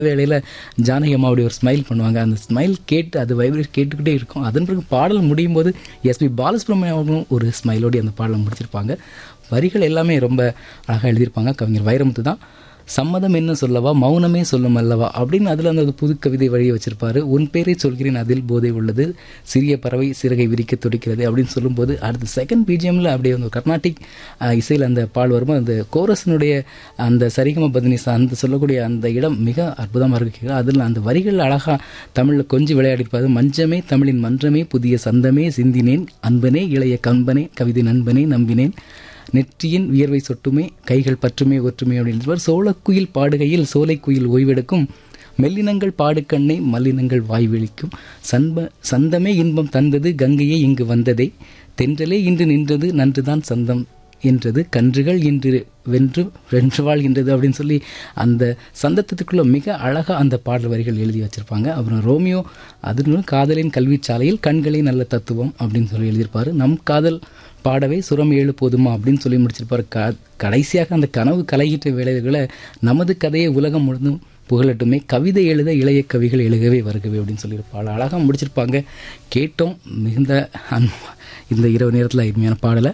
வேளையில் ஜானகி அம்மா அப்படி ஒரு ஸ்மைல் பண்ணுவாங்க அந்த ஸ்மைல் கேட்டு அது வைப்ரேட் கேட்டுக்கிட்டே இருக்கும் அதன் பிறகு பாடல் முடியும் போது எஸ்பி பாலசுப்ரமணியம் அவர்களும் ஒரு ஸ்மைலோடு அந்த பாடலை முடிச்சிருப்பாங்க வரிகள் எல்லாமே ரொம்ப அழகாக எழுதியிருப்பாங்க கவிஞர் வைரமுத்து தான் சம்மதம் என்ன சொல்லவா மௌனமே சொல்லும் அல்லவா அப்படின்னு அதில் அந்த புது கவிதை வழியை வச்சிருப்பாரு உன் பேரை சொல்கிறேன் அதில் போதை உள்ளது சிறிய பறவை சிறகை விரிக்க துடிக்கிறது அப்படின்னு சொல்லும்போது அடுத்த செகண்ட் பிஜிஎம்ல அப்படியே அந்த கர்நாடிக் இசையில் அந்த பால் வரும்போது அந்த கோரஸினுடைய அந்த சரிகம பதினிசா அந்த சொல்லக்கூடிய அந்த இடம் மிக அற்புதமாக இருக்கு அதில் அந்த வரிகள் அழகாக தமிழில் கொஞ்சம் விளையாடிருப்பாரு மஞ்சமே தமிழின் மன்றமே புதிய சந்தமே சிந்தினேன் அன்பனே இளைய கம்பனே கவிதை நண்பனே நம்பினேன் நெற்றியின் வியர்வை சொட்டுமே கைகள் பற்றுமே ஒற்றுமை அப்படின்னு சோளக்குயில் பாடுகையில் சோலைக்குயில் ஓய்வெடுக்கும் மெல்லினங்கள் பாடுக்கண்ணை மல்லினங்கள் வாய் விழிக்கும் சன்ப சந்தமே இன்பம் தந்தது கங்கையே இங்கு வந்ததே தென்றலே இன்று நின்றது நன்றுதான் சந்தம் என்றது கன்றுகள் இன்று வென்று வென்று வாழ்கின்றது அப்படின்னு சொல்லி அந்த சந்தத்துக்குள்ள மிக அழகாக அந்த பாடல் வரிகள் எழுதி வச்சிருப்பாங்க அப்புறம் ரோமியோ அது காதலின் கல்விச்சாலையில் கண்களே நல்ல தத்துவம் அப்படின்னு சொல்லி எழுதியிருப்பாரு நம் காதல் பாடவே சுரம் ஏழு போதுமா அப்படின்னு சொல்லி முடிச்சிருப்பாரு க கடைசியாக அந்த கனவு கலையிட்ட வேலைகளை நமது கதையை உலகம் முழுதும் புகழட்டுமே கவிதை எழுத இளைய கவிகள் எழுகவே வருகவே அப்படின்னு சொல்லியிருப்பாள் அழகாக முடிச்சிருப்பாங்க கேட்டோம் மிகுந்த இந்த இரவு நேரத்தில் அருமையான பாடலை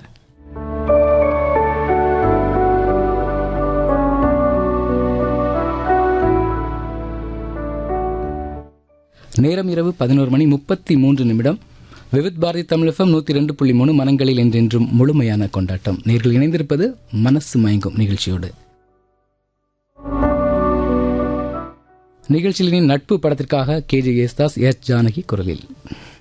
நேரம் இரவு பதினோரு மணி முப்பத்தி மூன்று நிமிடம் விவித் பாரதி தமிழகம் நூற்றி ரெண்டு புள்ளி மூணு மனங்களில் என்றென்றும் முழுமையான கொண்டாட்டம் நேர்கள் இணைந்திருப்பது மனசு மயங்கும் நிகழ்ச்சியோடு நிகழ்ச்சியின் நட்பு படத்திற்காக K J Yesudas S Janaki குரலில்